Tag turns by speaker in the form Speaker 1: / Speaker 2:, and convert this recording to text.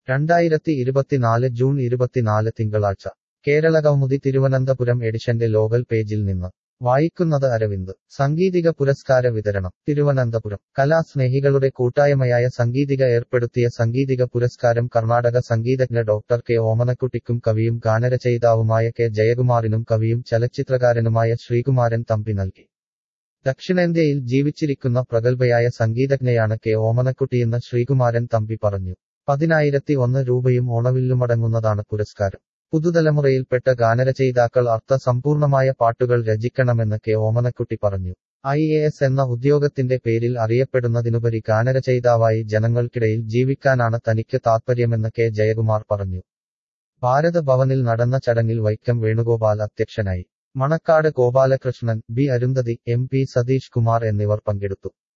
Speaker 1: രണ്ടായിരത്തി ഇരുപത്തിനാല് ജൂൺ ഇരുപത്തിനാല് തിങ്കളാഴ്ച കേരളകൗമുദി തിരുവനന്തപുരം എഡിഷന്റെ ലോകൽ പേജിൽ നിന്ന് വായിക്കുന്നത് അരവിന്ദ് സംഗീതിക പുരസ്കാര വിതരണം തിരുവനന്തപുരം കലാസ്നേഹികളുടെ കൂട്ടായ്മയായ സംഗീതിക ഏർപ്പെടുത്തിയ സംഗീതിക പുരസ്കാരം കർണാടക സംഗീതജ്ഞ ഡോക്ടർ കെ ഓമനക്കുട്ടിക്കും കവിയും ഗാനരചയിതാവുമായ കെ ജയകുമാറിനും കവിയും ചലച്ചിത്രകാരനുമായ ശ്രീകുമാരൻ തമ്പി നൽകി ദക്ഷിണേന്ത്യയിൽ ജീവിച്ചിരിക്കുന്ന പ്രഗത്ഭയായ സംഗീതജ്ഞയാണ് കെ ഓമനക്കുട്ടിയെന്ന് ശ്രീകുമാരൻ തമ്പി പറഞ്ഞു പതിനായിരത്തി ഒന്ന് രൂപയും ഓണവില്ലുമടങ്ങുന്നതാണ് പുരസ്കാരം പുതുതലമുറയിൽപ്പെട്ട ഗാനരചയിതാക്കൾ അർത്ഥസമ്പൂർണമായ പാട്ടുകൾ രചിക്കണമെന്ന് കെ ഓമനക്കുട്ടി പറഞ്ഞു ഐ എ എസ് എന്ന ഉദ്യോഗത്തിന്റെ പേരിൽ അറിയപ്പെടുന്നതിനുപരി ഗാനരചയിതാവായി ജനങ്ങൾക്കിടയിൽ ജീവിക്കാനാണ് തനിക്ക് താത്പര്യമെന്ന് കെ ജയകുമാർ പറഞ്ഞു ഭാരത ഭവനിൽ നടന്ന ചടങ്ങിൽ വൈക്കം വേണുഗോപാൽ അധ്യക്ഷനായി Manacaud Gopalakrishnan B Arundhati M P Satheesh Kumar എന്നിവർ പങ്കെടുത്തു